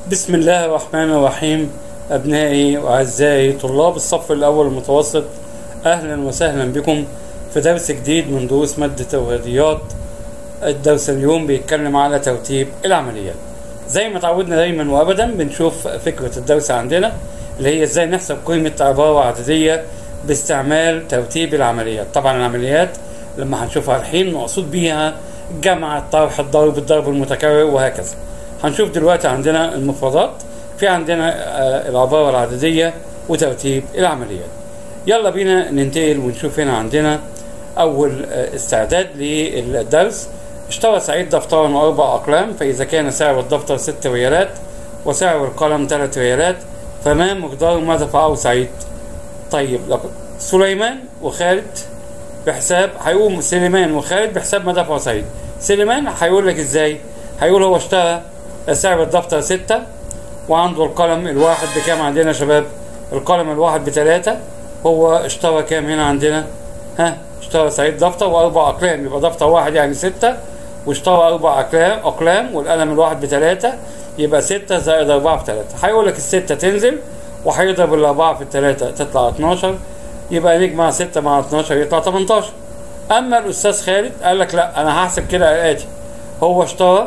بسم الله الرحمن الرحيم أبنائي وأعزائي طلاب الصف الأول المتوسط أهلا وسهلا بكم في درس جديد من دروس مادة الرياضيات الدرس اليوم بيتكلم على ترتيب العمليات زي ما تعودنا دايما وأبدا بنشوف فكرة الدرس عندنا اللي هي ازاي نحسب قيمة عبارة عددية باستعمال ترتيب العمليات طبعا العمليات لما هنشوفها الحين مقصود بيها جمع الطرح الضرب الضرب المتكرر وهكذا هنشوف دلوقتي عندنا المفردات في عندنا آه، العبارة العددية وترتيب العمليات يلا بينا ننتقل ونشوف هنا عندنا أول آه، استعداد للدرس اشترى سعيد دفترا وأربع أقلام فإذا كان سعر الدفتر ست ريالات وسعر القلم ثلاث ريالات فما مقدار ما دفعه سعيد طيب لقد سليمان وخالد بحساب هيقوم سليمان وخالد بحساب ما دفعه سعيد سليمان هيقول لك ازاي هيقول هو اشترى سعر الدفتر ستة وعنده القلم الواحد بكام عندنا يا شباب القلم الواحد بتلاتة هو اشترى كام هنا عندنا ها اشترى سعيد دفتر واربع اقلام يبقى دفتر واحد يعني ستة واشترى اربع اقلام اقلام والقلم الواحد بتلاتة يبقى ستة زائد اربعة في تلاتة هيقول لك الستة تنزل وهيضرب الاربعة في التلاتة تطلع 12 يبقى نجمع ستة مع 12 يطلع 18 اما الاستاذ خالد قال لك لا انا هحسب كده الاتي هو اشترى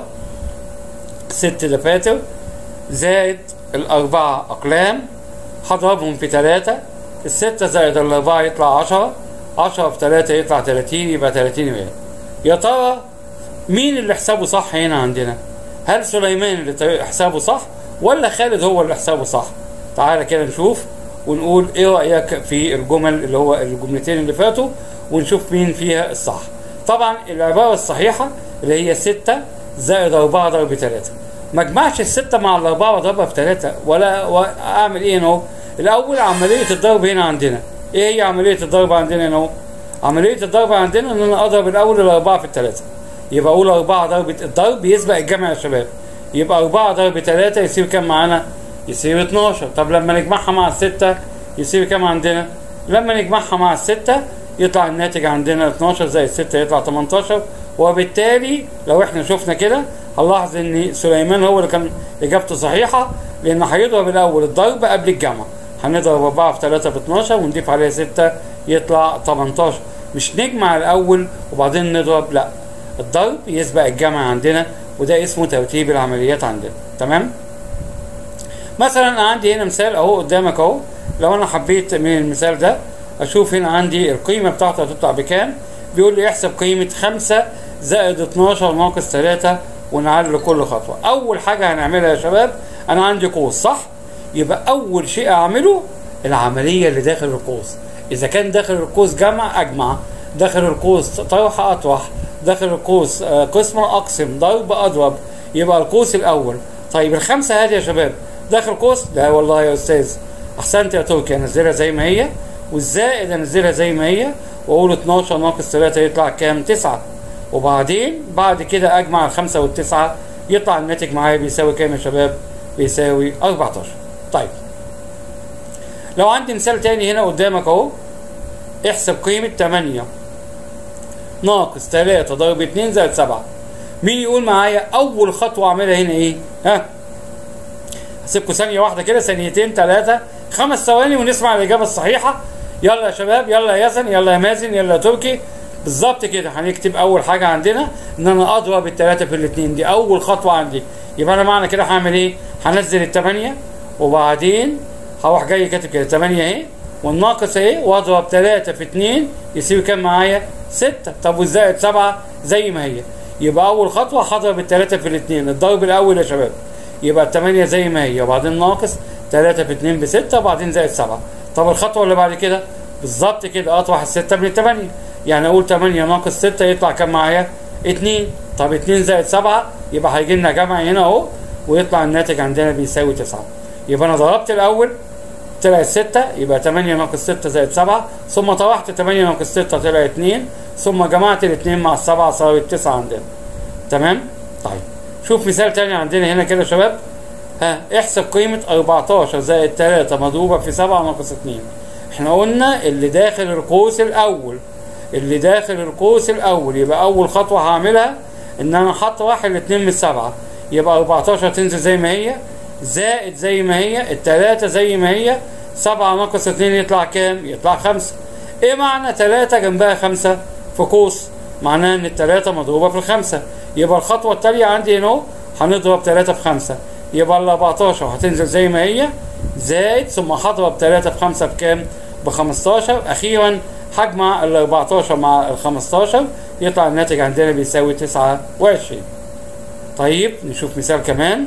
ست دفاتر زائد الأربعة أقلام هضربهم في تلاتة الستة زائد الأربعة يطلع عشرة عشرة في تلاتة يطلع تلاتين يبقى تلاتين ريال يا ترى مين اللي حسابه صح هنا عندنا؟ هل سليمان اللي طريق- حسابه صح ولا خالد هو اللي حسابه صح؟ تعالى كده نشوف ونقول ايه رأيك في الجمل اللي هو الجملتين اللي فاتوا ونشوف مين فيها الصح. طبعا العبارة الصحيحة اللي هي ستة زائد أربعة ضرب تلاتة. ما اجمعش الستة مع الأربعة واضربها في تلاتة ولا وأعمل إيه هنا أهو؟ الأول عملية الضرب هنا عندنا. إيه هي عملية الضرب عندنا هنا أهو؟ عملية الضرب عندنا إن أنا أضرب الأول الأربعة في التلاتة. يبقى أقول أربعة ضرب الضرب يسبق الجمع يا شباب. يبقى أربعة ضرب تلاتة يصير كام معانا؟ يصير 12 طب لما نجمعها مع الستة يصير كام عندنا؟ لما نجمعها مع الستة يطلع الناتج عندنا 12 زائد 6 يطلع 18 وبالتالي لو احنا شفنا كده هنلاحظ ان سليمان هو اللي كان اجابته صحيحه لان هيضرب الاول الضرب قبل الجمع هنضرب 4 في 3 ب 12 ونضيف عليها 6 يطلع 18 مش نجمع الاول وبعدين نضرب لا الضرب يسبق الجمع عندنا وده اسمه ترتيب العمليات عندنا تمام مثلا انا عندي هنا مثال اهو قدامك اهو لو انا حبيت من المثال ده اشوف هنا عندي القيمه بتاعته هتطلع بكام بيقول لي احسب قيمه 5 زائد 12 ناقص 3 ونعلل كل خطوه اول حاجه هنعملها يا شباب انا عندي قوس صح يبقى اول شيء اعمله العمليه اللي داخل القوس اذا كان داخل القوس جمع اجمع داخل القوس طرح اطرح داخل القوس آه، قسم اقسم ضرب اضرب يبقى القوس الاول طيب الخمسه هذه يا شباب داخل قوس لا والله يا استاذ احسنت يا تركي انزلها زي ما هي والزائد انزلها زي ما هي واقول 12 ناقص 3 يطلع كام 9 وبعدين بعد كده اجمع الخمسه والتسعه يطلع الناتج معايا بيساوي كام يا شباب بيساوي 14 طيب لو عندي مثال تاني هنا قدامك اهو احسب قيمة 8 ناقص 3 ضرب 2 زائد 7 مين يقول معايا أول خطوة أعملها هنا إيه؟ ها؟ هسيبكم ثانية واحدة كده ثانيتين ثلاثة خمس ثواني ونسمع الإجابة الصحيحة يلا يا شباب يلا يا ياسن يلا يا مازن يلا يا تركي بالظبط كده هنكتب أول حاجة عندنا إن أنا أضرب الثلاثة في الاثنين دي أول خطوة عندي يبقى أنا معنى كده هعمل إيه؟ هنزل الثمانية وبعدين هروح جاي كاتب كده 8 اهي والناقص اهي واضرب 3 في 2 يساوي كام معايا؟ 6 طب والزائد 7 زي ما هي يبقى اول خطوه هضرب الثلاثه في الاثنين الضرب الاول يا شباب يبقى الثمانية زي ما هي وبعدين ناقص 3 في 2 ب 6 وبعدين زائد 7 طب الخطوه اللي بعد كده بالظبط كده اطرح الستة من الثمانية يعني اقول 8 ناقص 6 يطلع كام معايا؟ 2 طب 2 زائد 7 يبقى هيجي لنا جمع هنا اهو ويطلع الناتج عندنا بيساوي 9 يبقى انا ضربت الاول طلعت 6 يبقى 8 ناقص 6 زائد 7 ثم طرحت 8 ناقص 6 طلع 2 ثم جمعت الاثنين مع السبعة صارت 9 عندنا تمام طيب شوف مثال تاني عندنا هنا كده يا شباب ها احسب قيمة 14 زائد 3 مضروبة في 7 ناقص 2 احنا قلنا اللي داخل القوس الاول اللي داخل القوس الاول يبقى اول خطوة هعملها ان انا هطرح الاثنين من السبعة يبقى 14 تنزل زي ما هي زائد زي ما هي التلاتة زي ما هي سبعة ناقص اتنين يطلع كام؟ يطلع خمسة ايه معنى تلاتة جنبها خمسة في قوس؟ معناه ان التلاتة مضروبة في الخمسة يبقى الخطوة التالية عندي هنا اهو هنضرب تلاتة في خمسة يبقى ال 14 هتنزل زي ما هي زائد ثم هضرب تلاتة في خمسة بكام؟ ب 15 اخيرا هجمع ال 14 مع ال 15 يطلع الناتج عندنا بيساوي 29 طيب نشوف مثال كمان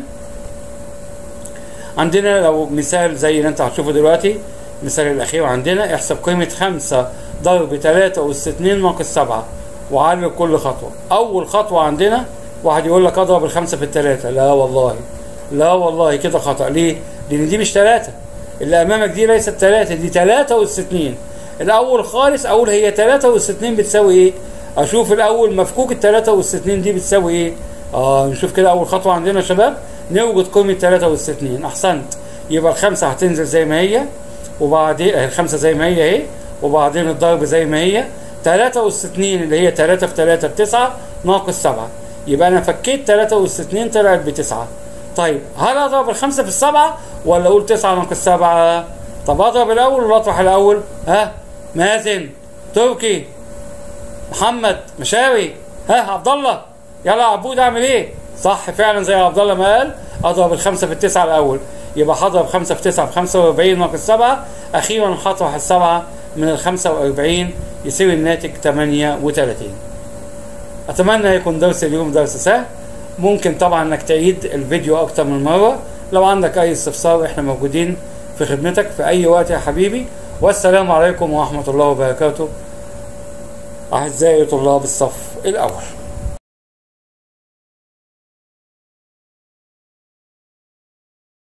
عندنا لو مثال زي اللي انت هتشوفه دلوقتي المثال الاخير عندنا احسب قيمة خمسة ضرب تلاتة أس اتنين ناقص سبعة وعلل كل خطوة أول خطوة عندنا واحد يقول لك اضرب الخمسة في التلاتة لا والله لا والله كده خطأ ليه؟ لأن دي مش تلاتة اللي أمامك دي ليست تلاتة دي تلاتة أس اتنين الأول خالص أقول هي تلاتة أس اتنين بتساوي إيه؟ أشوف الأول مفكوك التلاتة أس اتنين دي بتساوي إيه؟ آه نشوف كده أول خطوة عندنا يا شباب نوجد قيمة تلاتة أس اتنين أحسنت يبقى الخمسة هتنزل زي ما هي وبعدين الخمسة زي ما هي اهي وبعدين الضرب زي ما هي تلاتة أس اتنين اللي هي تلاتة في تلاتة بتسعة ناقص سبعة يبقى أنا فكيت تلاتة أس اتنين طلعت بتسعة طيب هل أضرب الخمسة في السبعة ولا أقول تسعة ناقص سبعة؟ طب أضرب الأول ولا أطرح الأول؟ ها؟ مازن تركي محمد مشاوي ها عبد الله يلا يا عبود اعمل ايه؟ صح فعلا زي عبد الله ما قال اضرب الخمسه في التسعه الاول يبقى هضرب خمسه في تسعه في 45 ناقص سبعه اخيرا هطرح السبعه من ال 45 يساوي الناتج 38 اتمنى يكون درس اليوم درس سهل ممكن طبعا انك تعيد الفيديو اكتر من مره لو عندك اي استفسار احنا موجودين في خدمتك في اي وقت يا حبيبي والسلام عليكم ورحمه الله وبركاته اعزائي طلاب الصف الاول